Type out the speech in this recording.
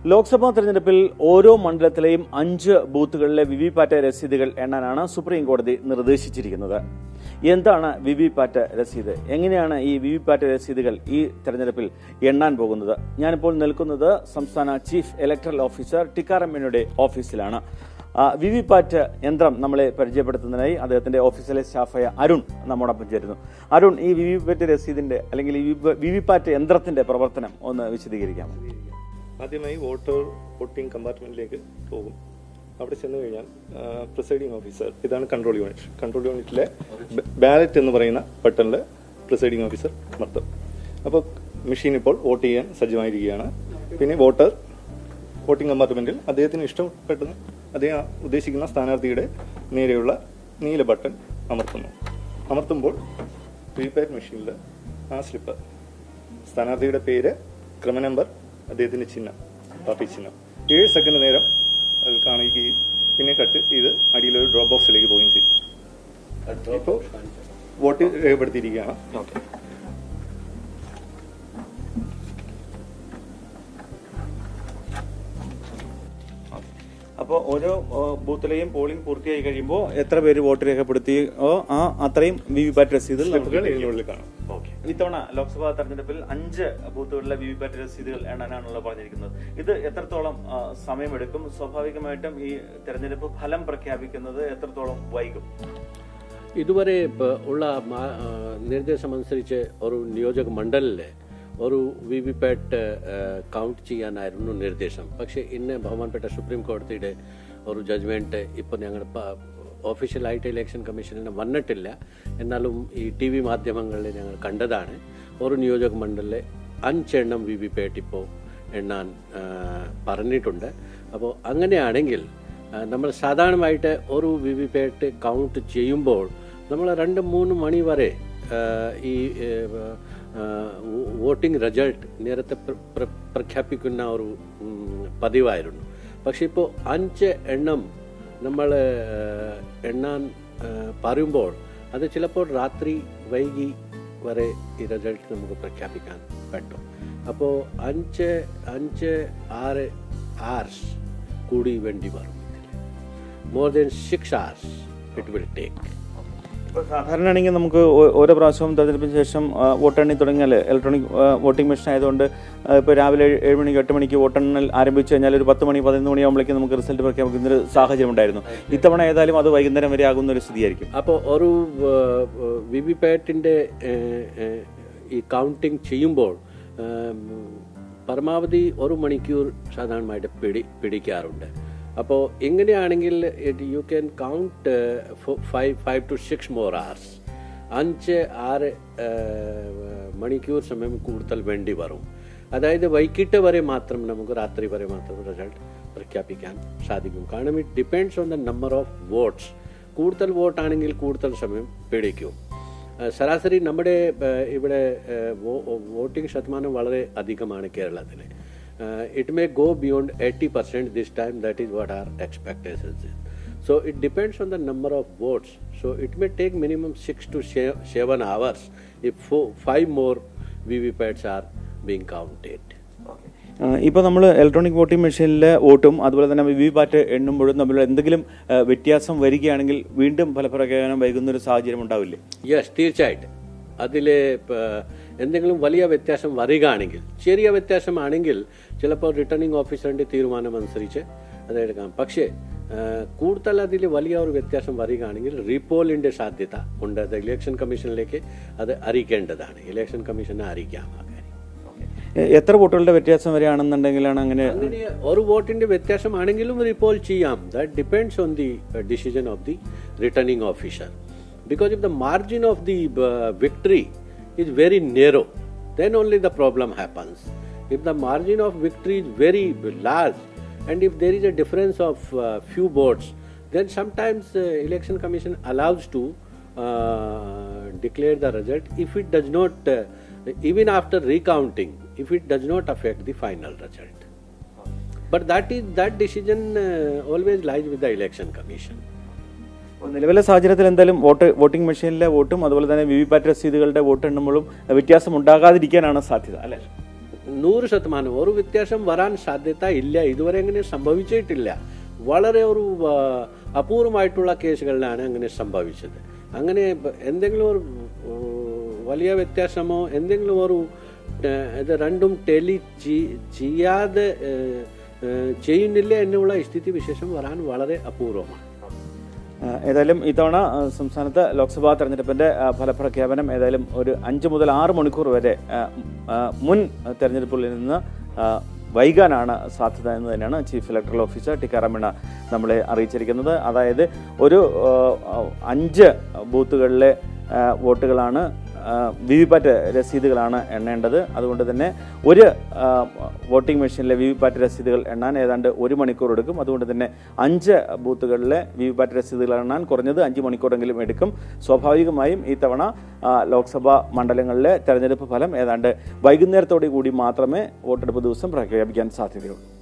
ലോക്സഭാ തെരഞ്ഞെടുപ്പിൽ ഓരോ മണ്ഡലത്തിലെയും അഞ്ച് ബൂത്തുകളിലെ വിവിപാറ്റ് രസീതുകൾ എണ്ണാനാണ് സുപ്രീം കോടതി നിർദ്ദേശിച്ചിരിക്കുന്നത് എന്താണ് വിവിപാറ്റ് രസീത് എങ്ങനെയാണ് ഈ വിവിപാറ്റ് രസീതുകൾ ഈ തെരഞ്ഞെടുപ്പിൽ എണ്ണാൻ പോകുന്നത് ഞാനിപ്പോൾ നിൽക്കുന്നത് സംസ്ഥാന ചീഫ് ഇലക്ടറൽ ഓഫീസർ ടിക്കാറമ്മയുടെ ഓഫീസിലാണ് ആ, വിവിപാറ്റ് യന്ത്രം നമ്മളെ പരിചയപ്പെടുത്തുന്നതിനായി അദ്ദേഹത്തിന്റെ ഓഫീസിലെ സ്റ്റാഫായ അരുൺ നമ്മോടൊപ്പം ചേരുന്നു അരുൺ ഈ വിവിപാറ്റ് രസീതിന്റെ അല്ലെങ്കിൽ ഈ വിവി- വിവിപാറ്റ് യന്ത്രത്തിന്റെ പ്രവർത്തനം ഒന്ന് വിശദീകരിക്കാമോ ആദ്യമായി വോട്ടർ വോട്ടിംഗ് കമ്പാർട്ട്മെന്റിലേക്ക് പോകും അവിടെ ചെന്ന് കഴിഞ്ഞാൽ പ്രിസൈഡിംഗ് ഓഫീസർ ഇതാണ് കൺട്രോൾ യൂണിറ്റ് കൺട്രോൾ യൂണിറ്റിലെ ബാലറ്റ് എന്ന് പറയുന്ന ബട്ടണിൽ പ്രിസൈഡിംഗ് ഓഫീസർ അമർത്തും അപ്പോൾ മെഷീൻ ഇപ്പോൾ വോട്ട് ചെയ്യാൻ സജ്ജമായിരിക്കുകയാണ് പിന്നെ വോട്ടർ വോട്ടിംഗ് കമ്പാർട്ട്മെന്റിൽ അദ്ദേഹത്തിന് ഇഷ്ടപ്പെട്ട അദ്ദേഹം ഉദ്ദേശിക്കുന്ന സ്ഥാനാർത്ഥിയുടെ നേരെയുള്ള നീല ബട്ടൺ അമർത്തുന്നു അമർത്തുമ്പോൾ പ്രീപെയ്ഡ് മെഷീനിൽ ആ സ്ലിപ്പ് സ്ഥാനാർത്ഥിയുടെ പേര് ക്രമ നമ്പർ അദ്ദേഹത്തിന്റെ ചിഹ്നം പാർട്ടി ചിഹ്നം ഏഴ് സെക്കൻഡ് നേരം അതിൽ കാണിക്കുകയും പിന്നെ കട്ട് ചെയ്ത് അടിയിലൊരു ഡ്രോപ്പ് ബോക്സിലേക്ക് പോവുകയും ചെയ്യും ഇപ്പോൾ വോട്ട് രേഖപ്പെടുത്തിയിരിക്കുകയാണ് അപ്പോൾ ഓരോ ആ, ബൂത്തിലെയും പോളിംഗ് പൂർത്തിയായി കഴിയുമ്പോൾ എത്ര പേര് വോട്ട് രേഖപ്പെടുത്തിയോ ആ അത്രയും വിവിപാറ്റ് രസീതുകൾ നമുക്ക് സ്ലിപ്പുകൾ ഇതിനുള്ളിൽ കാണാം ഓക്കെ ഇത്തവണ ലോക്സഭാ തെരഞ്ഞെടുപ്പിൽ അഞ്ച് ബൂത്തുകളിലെ വിവിപാറ്റ് രസീതുകൾ എണ്ണാനാണല്ലോ പറഞ്ഞിരിക്കുന്നത് ഇത് എത്രത്തോളം ആ, സമയമെടുക്കും സ്വാഭാവികമായിട്ടും ഈ തെരഞ്ഞെടുപ്പ് ഫലം പ്രഖ്യാപിക്കുന്നത് എത്രത്തോളം വൈകും ഇതുവരെ പ- ഉള്ള മാ- ആ, നിർദ്ദേശമനുസരിച്ച് ഒരു നിയോജക മണ്ഡലിലെ ഒരു വി വി പാറ്റ് കൗണ്ട് ചെയ്യാനായിരുന്നു നിർദ്ദേശം പക്ഷേ ഇന്ന് ബഹുമാനപ്പെട്ട സുപ്രീം കോടതിയുടെ ഒരു ജഡ്ജ്മെന്റ് ഇപ്പോൾ ഞങ്ങൾ ഒഫീഷ്യലായിട്ട് ഇലക്ഷൻ കമ്മീഷനിൽ വന്നിട്ടില്ല എന്നാലും ഈ ടി വി മാധ്യമങ്ങളിൽ ഞങ്ങൾ കണ്ടതാണ് ഒരു നിയോജക മണ്ഡലിലെ അഞ്ചെണ്ണം വി വി പാറ്റ് ഇപ്പോൾ എണ്ണാൻ ആ, പറഞ്ഞിട്ടുണ്ട് അപ്പോൾ അങ്ങനെയാണെങ്കിൽ ആ, നമ്മൾ സാധാരണമായിട്ട് ഒരു വി വി പാറ്റ് കൗണ്ട് ചെയ്യുമ്പോൾ നമ്മൾ രണ്ട് മൂന്ന് മണി വരെ ആ, ഈ ആ, വോ- വോട്ടിംഗ് റിസൾട്ട് നേരത്തെ പ്ര- പ്ര- പ്രഖ്യാപിക്കുന്ന ഒരു ഉം, പതിവായിരുന്നു പക്ഷെ ഇപ്പോൾ അഞ്ച് എണ്ണം നമ്മൾ എണ്ണാൻ ആ, പറയുമ്പോൾ അത് ചിലപ്പോൾ രാത്രി വൈകി വരെ ഈ റിസൾട്ട് നമുക്ക് പ്രഖ്യാപിക്കാൻ പറ്റും അപ്പോൾ അഞ്ച് അഞ്ച് ആറ് ആർസ് കൂടി വേണ്ടി വരും more than six hours it will take ഇപ്പോൾ സാധാരണയാണെങ്കിൽ നമുക്ക് ഓ- ഓരോ പ്രാവശ്യവും തെരഞ്ഞെടുപ്പിന് ശേഷം ആ, വോട്ടെണ്ണി തുടങ്ങിയാൽ ഇലക്ട്രോണിക് ആ, വോട്ടിംഗ് മെഷീൻ ആയതുകൊണ്ട് ആ, ഇപ്പോൾ രാവിലെ ഏഴ് ഏഴ് മണിക്ക് എട്ട് മണിക്ക് വോട്ടെണ്ണൽ ആരംഭിച്ചു കഴിഞ്ഞാൽ ഒരു പത്ത് മണി പതിനൊന്ന് മണിയാകുമ്പോഴേക്കും നമുക്ക് റിസൾട്ട് പ്രഖ്യാപിക്കുന്ന ഒരു സാഹചര്യം ഉണ്ടായിരുന്നു ഇത്തവണ ഏതായാലും അത് വൈകുന്നേരം വരെ ആകുന്ന ഒരു സ്ഥിതിയായിരിക്കും അപ്പോൾ ഒരു വി വി പാറ്റിൻ്റെ ഈ കൗണ്ടിങ് ചെയ്യുമ്പോൾ ഉം, പരമാവധി ഒരു മണിക്കൂർ സാധാരണമായിട്ട് പിടി പിടിക്കാറുണ്ട് അപ്പോൾ ഇങ്ങനെയാണെങ്കിൽ you can count five five to six more hours അഞ്ച് ആറ് ഏഹ്, മണിക്കൂർ സമയം കൂടുതൽ വേണ്ടി വരും അതായത് വൈകിട്ട് വരെ മാത്രം നമുക്ക് രാത്രി വരെ മാത്രം റിസൾട്ട് പ്രഖ്യാപിക്കാൻ സാധിക്കും കാരണം it depends on the number of votes കൂടുതൽ വോട്ടാണെങ്കിൽ കൂടുതൽ സമയം പിടിക്കും ഏഹ്, ശരാശരി നമ്മുടെ ഏഹ്, ഇവിടെ വോട്ടിംഗ് ശതമാനം വളരെ അധികമാണ് കേരളത്തിൽ it may go beyond eighty percent this time that is what are expectations So it depends on the number of votes. So it may take minimum six to se- seven hours if four, five more VVPATs are being counted. ഇപ്പോൾ നമ്മൾ electronic voting മെഷീനിലെ വോട്ടും അതുപോലെ തന്നെ V V പാറ്റ് എണ്ണുമ്പോഴും തമ്മിലുള്ള എന്തെങ്കിലും ആ, വ്യത്യാസം വരികയാണെങ്കിൽ വീണ്ടും ഫലപ്രഖ്യാപനം വൈകുന്ന ഒരു സാഹചര്യം ഉണ്ടാവില്ലേ യെസ് തീർച്ചയായിട്ടും അതിൽ എന്തെങ്കിലും വലിയ വ്യത്യാസം വരികയാണെങ്കിൽ ചെറിയ വ്യത്യാസമാണെങ്കിൽ ചിലപ്പോൾ റിട്ടേണിംഗ് ഓഫീസറിന്റെ തീരുമാനം അനുസരിച്ച് അത് എടുക്കാം പക്ഷേ ആ, കൂടുതൽ അതിൽ വലിയ ഒരു വ്യത്യാസം വരികയാണെങ്കിൽ റീപോളിന്റെ സാധ്യത ഉണ്ട് അത് ഇലക്ഷൻ കമ്മീഷനിലേക്ക് അത് അറിയിക്കേണ്ടതാണ് ഇലക്ഷൻ കമ്മീഷനെ അറിയിക്കാം ആ കാര്യം എ- എത്ര വോട്ടുകളുടെ വ്യത്യാസം വരികയാണെന്നുണ്ടെങ്കിലാണ് അങ്ങനെ അങ്ങനെ ഒരു വോട്ടിന്റെ വ്യത്യാസമാണെങ്കിലും റിപ്പോൾ ചെയ്യാം that depends on the decision of the returning officer because if the margin of the victory is very narrow then only the problem happens if the margin of victory is very large and if there is a difference of uh, few votes then sometimes uh, election commission allows to uh, declare the result if it does not uh, even after recounting if it does not affect the final result but that is that decision uh, always lies with the election commission നിലവിലെ സാഹചര്യത്തിൽ എന്തായാലും vote voting മെഷീനിലെ വോട്ടും അതുപോലെ തന്നെ V V PAT രസീതുകളുടെ vote എണ്ണുമ്പോഴും വ്യത്യാസം ഉണ്ടാകാതിരിക്കാനാണ് സാധ്യത അല്ലേ നൂറ് ശതമാനം ഒരു വ്യത്യാസം വരാൻ സാധ്യത ഇല്ല ഇതുവരെ അങ്ങനെ സംഭവിച്ചിട്ടില്ല വളരെ ഒരു ആ, അപൂർവമായിട്ടുള്ള കേസുകളിലാണ് അങ്ങനെ സംഭവിച്ചത് അങ്ങനെ ബ- എന്തെങ്കിലും ഒരു ഉം, വലിയ വ്യത്യാസമോ എന്തെങ്കിലും ഒരു ആ, ഇത് രണ്ടും ടെലി ചെയ്യാതെ ആ, ആ, ചെയ്യുന്നില്ല എന്നുള്ള സ്ഥിതി വിശേഷം വരാൻ വളരെ അപൂർവമാണ് ആ, ഏതായാലും ഇത്തവണ ആ, സംസ്ഥാനത്ത് ലോക്സഭാ തെരഞ്ഞെടുപ്പിന്റെ ആ, ഫലപ്രഖ്യാപനം ഏതായാലും ഒരു അഞ്ച് മുതൽ ആറ് മണിക്കൂർ വരെ ആ, ആ, മുൻ തെരഞ്ഞെടുപ്പുകളിൽ നിന്ന് ആ, വൈകാനാണ് സാധ്യത എന്ന് തന്നെയാണ് chief electoral officer Tikaram Meena നമ്മളെ അറിയിച്ചിരിക്കുന്നത് അതായത് ഒരു ആ, ആ, അഞ്ച് ബൂത്തുകളിലെ ആ, വോട്ടുകളാണ് വി വി പാറ്റ് രസീതുകളാണ് എണ്ണേണ്ടത് അതുകൊണ്ട് തന്നെ ഒരു ആ, വോട്ടിംഗ് മെഷീനിലെ വി വി പാറ്റ് രസീതുകൾ എണ്ണാൻ ഏതാണ്ട് ഒരു മണിക്കൂർ എടുക്കും അതുകൊണ്ട് തന്നെ അഞ്ച് ബൂത്തുകളിലെ വി വി പാറ്റ് രസീതുകൾ എണ്ണാൻ കുറഞ്ഞത് അഞ്ച് മണിക്കൂറെങ്കിലും എടുക്കും സ്വാഭാവികമായും ഈ തവണ ആ, ലോക്സഭാ മണ്ഡലങ്ങളിലെ തെരഞ്ഞെടുപ്പ് ഫലം ഏതാണ്ട് വൈകുന്നേരത്തോടു കൂടി മാത്രമേ വോട്ടെടുപ്പ് ദിവസം പ്രഖ്യാപിക്കാൻ സാധ്യതയുള്ളൂ